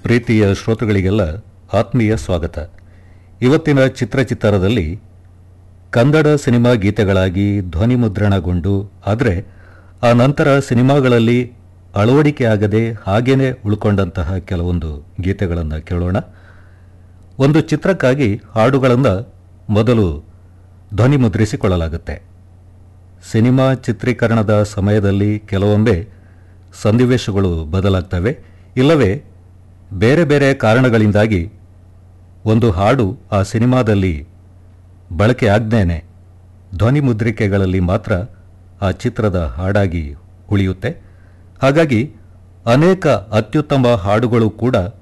ಪ್ರೀತಿಯ ಶ್ರೋತೃಗಳಿಗೆಲ್ಲ ಆತ್ಮೀಯ ಸ್ವಾಗತ ಇವತ್ತಿನ ಚಿತ್ರಚಿತ್ತಾರದಲ್ಲಿ ಕನ್ನಡ ಸಿನಿಮಾ ಗೀತೆಗಳಾಗಿ ಧ್ವನಿ ಮುದ್ರಣಗೊಂಡು ಆದರೆ ಆ ನಂತರ ಸಿನಿಮಾಗಳಲ್ಲಿ ಅಳವಡಿಕೆಯಾಗದೆ ಹಾಗೇನೆ ಉಳ್ಕೊಂಡಂತಹ ಕೆಲವೊಂದು ಗೀತೆಗಳನ್ನು ಕೇಳೋಣ ಒಂದು ಚಿತ್ರಕ್ಕಾಗಿ ಹಾಡುಗಳನ್ನು ಮೊದಲು ಧ್ವನಿ ಮುದ್ರಿಸಿಕೊಳ್ಳಲಾಗುತ್ತೆ ಸಿನಿಮಾ ಚಿತ್ರೀಕರಣದ ಸಮಯದಲ್ಲಿ ಕೆಲವೊಮ್ಮೆ ಸನ್ನಿವೇಶಗಳು ಬದಲಾಗ್ತವೆ ಇಲ್ಲವೇ ಬೇರೆ ಬೇರೆ ಕಾರಣಗಳಿಂದಾಗಿ ಒಂದು ಹಾಡು ಆ ಸಿನಿಮಾದಲ್ಲಿ ಬಳಕೆಯಾಗ್ದೇನೆ ಧ್ವನಿ ಮುದ್ರಿಕೆಗಳಲ್ಲಿ ಮಾತ್ರ ಆ ಚಿತ್ರದ ಹಾಡಾಗಿ ಉಳಿಯುತ್ತೆ ಹಾಗಾಗಿ ಅನೇಕ ಅತ್ಯುತ್ತಮ ಹಾಡುಗಳು ಕೂಡ